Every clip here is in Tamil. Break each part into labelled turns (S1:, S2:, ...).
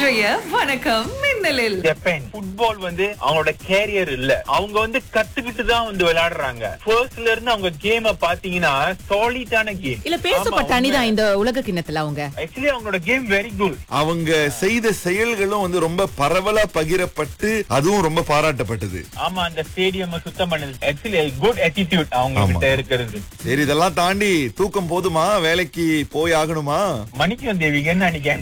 S1: இன்றைய வணக்கம் மின்னலில்
S2: ஜப்பான் ஃபுட்பால் வந்து அவங்களோட கேரியர் இல்ல அவங்க வந்து கத்துக்கிட்டு தான் வந்து விளையாடுறாங்க ஃபர்ஸ்ட்ல இருந்து அவங்க கேம பாத்தீங்கன்னா சாலிடான கேம்
S3: இல்ல பேசப்பட்ட அணிதான் இந்த உலக கிண்ணத்துல அவங்க
S2: ஆக்சுவலி அவங்களோட கேம் வெரி குட்
S4: அவங்க செய்த செயல்களும் வந்து ரொம்ப பரவலா பகிரப்பட்டு அதுவும் ரொம்ப பாராட்டப்பட்டது
S2: ஆமா அந்த ஸ்டேடியம் சுத்தம் பண்ணது ஆக்சுவலி குட் attitude அவங்க
S4: ஆமா.
S2: கிட்ட இருக்கிறது
S4: சரி இதெல்லாம் தாண்டி தூக்கம் போதுமா வேலைக்கு போய் ஆகணுமா
S2: மணிக்கம் தேவிங்கன்னு நினைக்கிறேன்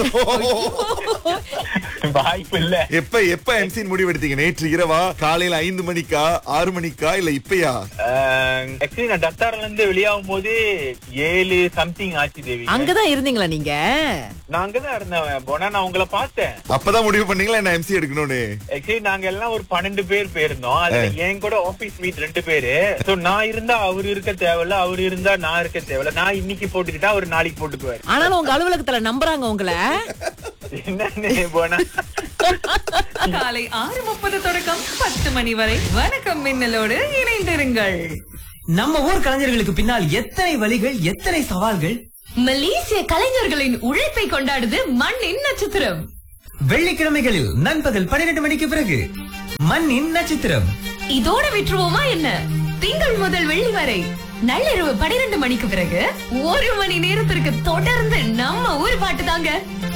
S2: வாய்ப்பு இல்ல
S4: எப்ப எப்ப எம்சின் முடிவெடுத்தீங்க நேற்று இரவா காலையில ஐந்து மணிக்கா ஆறு மணிக்கா இல்ல இப்பயா
S2: ஆக்சுவலி நான் டத்தார்ல இருந்து வெளியாகும் போது ஏழு சம்திங் ஆச்சு தேவி
S3: அங்கதான் இருந்தீங்களா நீங்க
S2: நான் அங்கதான் இருந்தேன் போனா நான் உங்களை பார்த்தேன்
S4: அப்பதான் முடிவு பண்ணீங்களா என்ன எம்சி எடுக்கணும்னு
S2: ஆக்சுவலி நாங்க எல்லாம் ஒரு பன்னெண்டு பேர் போயிருந்தோம் அதுல என் கூட ஆபீஸ் மீட் ரெண்டு பேரு சோ நான் இருந்தா அவர் இருக்க தேவையில்ல அவர் இருந்தா நான் இருக்க தேவையில்ல நான் இன்னைக்கு போட்டுக்கிட்டா அவர் நாளைக்கு போட்டுக்குவாரு
S3: ஆனாலும் உங்க அலுவலகத்துல நம்புறாங்க உங்களை
S2: என்னன்னு போனா
S1: காலை ஆறு முப்பது தொடக்கம் பத்து மணி வரை வணக்கம் மின்னலோடு இணைந்திருங்கள்
S5: நம்ம ஊர் கலைஞர்களுக்கு பின்னால் எத்தனை வழிகள் எத்தனை சவால்கள்
S1: மலேசிய கலைஞர்களின் உழைப்பை கொண்டாடுது மண்ணின் நட்சத்திரம்
S5: வெள்ளிக்கிழமைகளில் நண்பகல் பன்னிரண்டு மணிக்கு பிறகு மண்ணின் நட்சத்திரம்
S1: இதோட விட்டுருவோமா என்ன திங்கள் முதல் வெள்ளி வரை நள்ளிரவு பனிரெண்டு மணிக்கு பிறகு ஒரு மணி நேரத்திற்கு தொடர்ந்து நம்ம ஊர் பாட்டு தாங்க